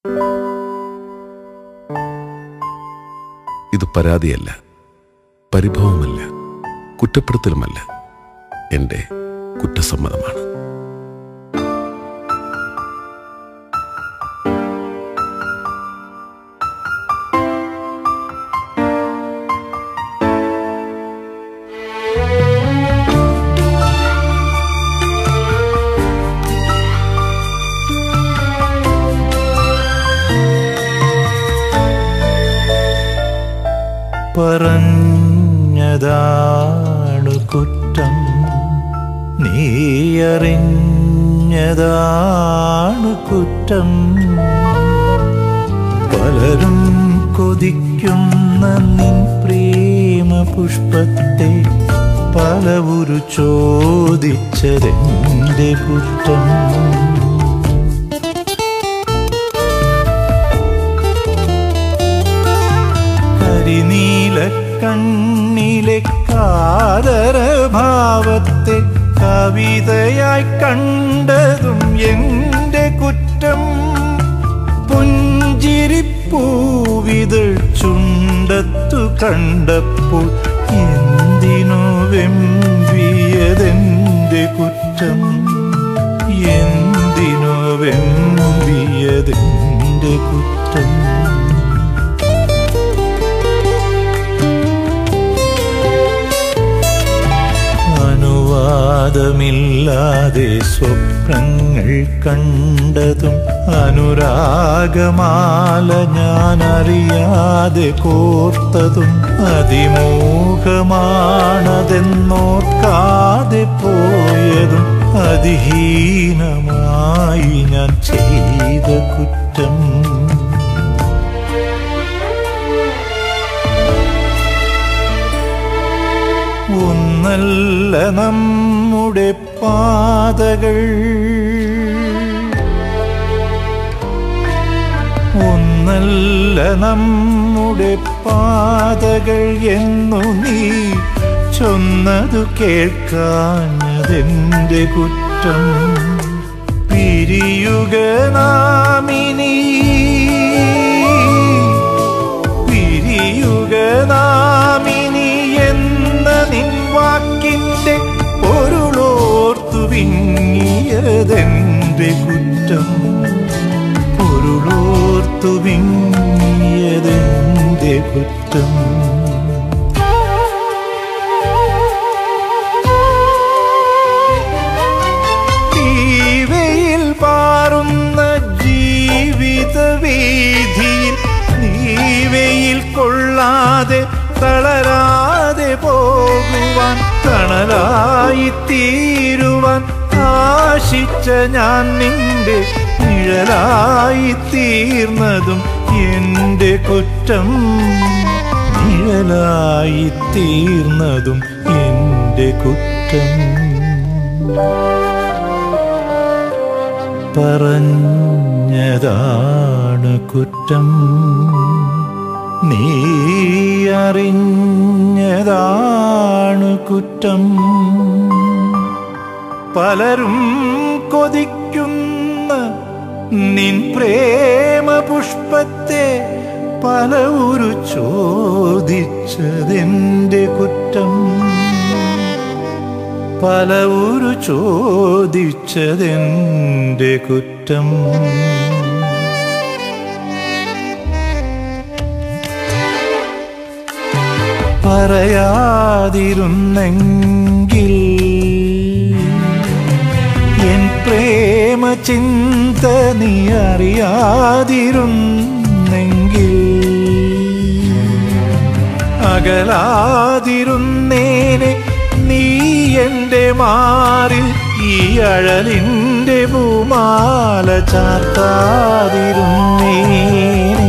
ഇത് പരാതിയല്ല പരിഭവമല്ല കുറ്റപ്പെടുത്തലുമല്ല എൻ്റെ കുറ്റസമ്മതമാണ് പറഞ്ഞതാണു കുറ്റം നീയറിഞ്ഞതാണു കുറ്റം പലരും കൊതിക്കുന്ന നിൻ പ്രേമ പുഷ്പത്തെ പലവുരു ചോദിച്ചതെന്റെ കുറ്റം കരിനീല കണ്ണിലെ കാതരഭാവത്തെ കവിതയായി കണ്ടതും എന്റെ കുറ്റം പുഞ്ചിരിപ്പൂവിതൾ ചുണ്ടത്തു കണ്ടപ്പോൾ എന്തിനു വെമ്പിയതെന്റെ കുറ്റം എന്തിനു വെമ്പിയതെന്റെ കുറ്റം അനുവാദമില്ലാതെ സ്വപ്നങ്ങൾ കണ്ടതും അനുരാഗമാല ഞാൻ അറിയാതെ കോർത്തതും അതിമോഹമാണതെന്നോർക്കാതെ പോയതും അതിഹീനമായി ഞാൻ ചെയ്ത കുറ്റം ഒന്നല്ല നമ്മുടെ പാതകൾ ഒന്നല്ല നമ്മുടെ പാതകൾ എന്നു നീ ചൊന്നതു കേൾക്കാഞ്ഞതെന്റെ കുറ്റം പിരിയുക നാമിനി പിരിയുക നാമിനി എന്ന നിൻ വാക്കിന്റെ പൊരുളോർത്തു വിങ്ങിയതെന്റെ കുറ്റം പൊരുളോർത്തു വിങ്ങിയതെന്റെ കുറ്റം തീവയിൽ പാറുന്ന ജീവിത വീതിയിൽ നീവയിൽ കൊള്ളാതെ തളരാതെ പോകുവാൻ തണലായി തീരുവാൻ ആശിച്ച ഞാൻ നിന്റെ നിഴലായി തീർന്നതും എന്റെ കുറ്റം നിഴലായി തീർന്നതും എന്റെ കുറ്റം പറഞ്ഞതാണ് കുറ്റം നീ അറിഞ്ഞതാണ് കുറ്റം പലരും കൊതിക്കുന്ന നിൻ പ്രേമ പുഷ്പത്തെ പല ഒരു ചോദിച്ചതെന്റെ കുറ്റം പല ഒരു ചോദിച്ചതെന്റെ കുറ്റം പറയാതിരുന്നെങ്കിൽ എൻ പ്രേമ ചിന്ത നീ അറിയാതിരുന്നെങ്കിൽ അകലാതിരുന്നേനെ നീ എന്റെ മാറിൽ ഈ അഴലിന്റെ പൂമാല ചാർത്താതിരുന്നേനെ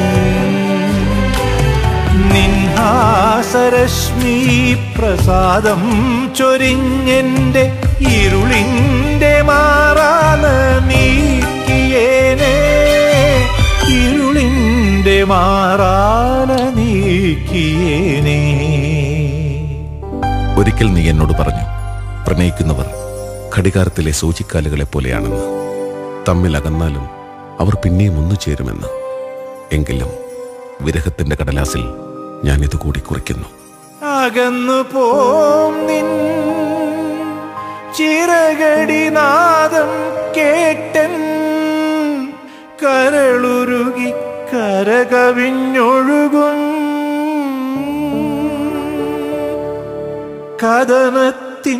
നിൻഹാസരശ്മി പ്രസാദം ചൊരിഞ്ഞെന്റെ ഇരുളിന്റെ മാറാല നീക്കിയേനെ ഇരുളിന്റെ മാറാല നീക്കിയേനെ ഒരിക്കൽ നീ എന്നോട് പറഞ്ഞു പ്രണയിക്കുന്നവർ ഘടികാരത്തിലെ സൂചിക്കാലുകളെ പോലെയാണെന്ന് തമ്മിൽ അകന്നാലും അവർ പിന്നെയും ഒന്നു ചേരുമെന്ന് എങ്കിലും വിരഹത്തിന്റെ കടലാസിൽ ഞാനിത് കൂടി കുറിക്കുന്നു അകന്നു പോം നിൻ ചിറകടി നാദം കേട്ടൻ കരളുരുകി കരകവിഞ്ഞൊഴുകും കഥനത്തിൻ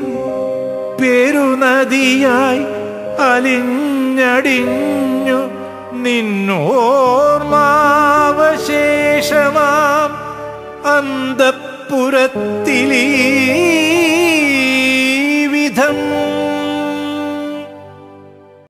പെരുനദിയായി അലിഞ്ഞടിഞ്ഞു നിന്നോർമാവശേഷമാം അന്തപ്പുരത്തിലീ വിധം